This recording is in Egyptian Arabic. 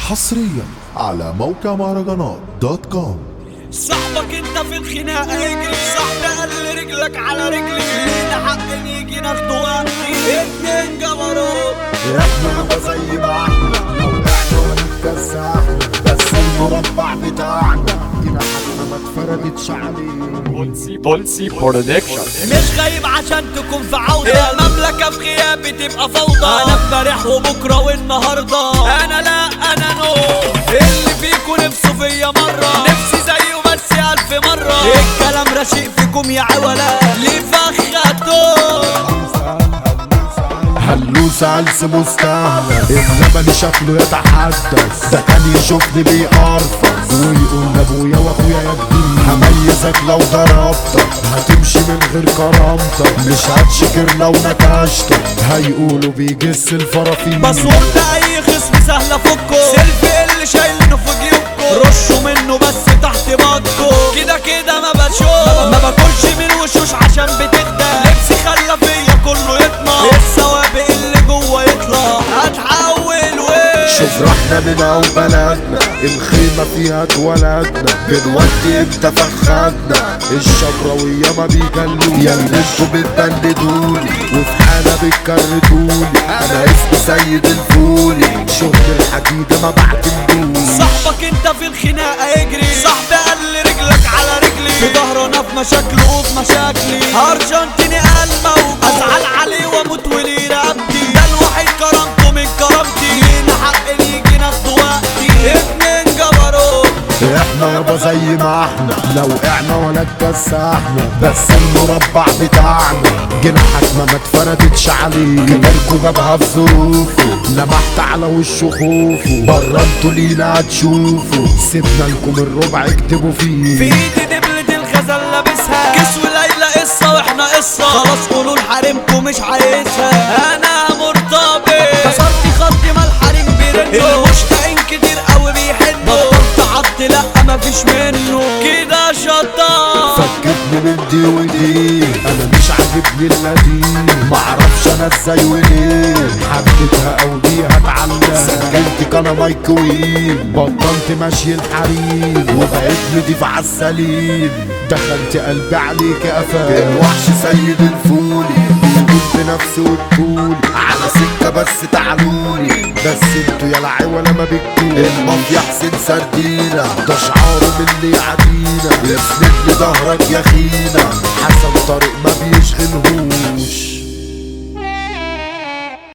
حصريا على موقع مهرجانات دوت كوم صاحبك انت في الخناقه يجري صاحبي قال رجلك على رجلي لينا حق نيجي ناخده وقتي اتنين جبروت احنا زي ما احنا لو احنا ونتكسحنا بس المربع بتاعنا جينا حاجنا ما اتفردتش عليه بولسي بولسي برودكشن مش غايب عشان تكون في عودة المملكة في غيابي تبقى فوضى أنا امبارح وبكرة والنهاردة أنا لا أنا نو اللي فيكو نفسه فيا مرة نفسي زيه بس ألف مرة الكلام رشيق فيكم يا عولا ليه فخدتو هلوس هلس مستهلك الزمن شكله يتحدث ده كان يشوفني بيقرفص ويقول لابويا واخويا يا كبير هميزك لو ضربتك هتمشي من غير كرامتك مش هتشكر لو نكشتك هيقولوا بيجس الفرافيل باسورد اي خصم سهله فكه سيلفي اللي شايلينه في جيوبكو رشوا منه بس تحت باطكو كده كده ما بشوف ما باكلش من وشوش عشان بتخدع لبسي خلى فيا كله يطمع السوابق اللي جوه يطلع هتحول وش شوف رحنا من او بلدنا الخيمة فيها اتولدنا بنودي امتى فخدنا الشبراوية ما بيجلوا يا اللي انتوا بتبلدوني وفي حالة بتكرتوني انا اسمي سيد الفولي شغل الحديدة ما بعتمدوش صاحبك انت في الخناقه يجري صاحبي قال لي رجلك على رجلي في ظهره انا في مشاكله وفي مشاكلي ارجنتيني قلبه ازعل عليه واموت وليه رقبتي ده الوحيد كرامته من كرامتي لينا حق نيجي ناخده وقتي اتنين جبروت احنا يابا زي ما احنا لو وقعنا ولا اتكسحنا بس المربع بتاعنا جناحك ما ما اتفردتش عليه كبركوا جابها في ظروفه لمحت على وشه خوفه بره انتوا لينا هتشوفوا سيبنا لكم الربع اكتبوا في فيه ايدي دبلة الغزل لابسها كسو ليلى قصة واحنا قصة خلاص قولوا لحريمكم مش عايزها انا مرتبط كسرت خطي ما الحريم بيرنوا المشتاقين كتير قوي بيحنوا بطلت عض لا مفيش منه كده شطار فكتني من دي ودي انا مش عاجبني القديم معرفش انا ازاي وليه حبيتها او دي هتعلق سجلتك انا مايكرويف بطلت ماشي الحريم وبقيت نضيف عالسليم دخلت قلبي عليك قفا الوحش سيد الفولي بيقول بنفسي وتقولي على سكة بس تعالولي بس انتوا يا لعي ولا ما بتجولي المافيا حسين سردينا ده شعاره من اللي يعدينا يسند لي ظهرك يا خينا حسن طريق ما بيشغلهوش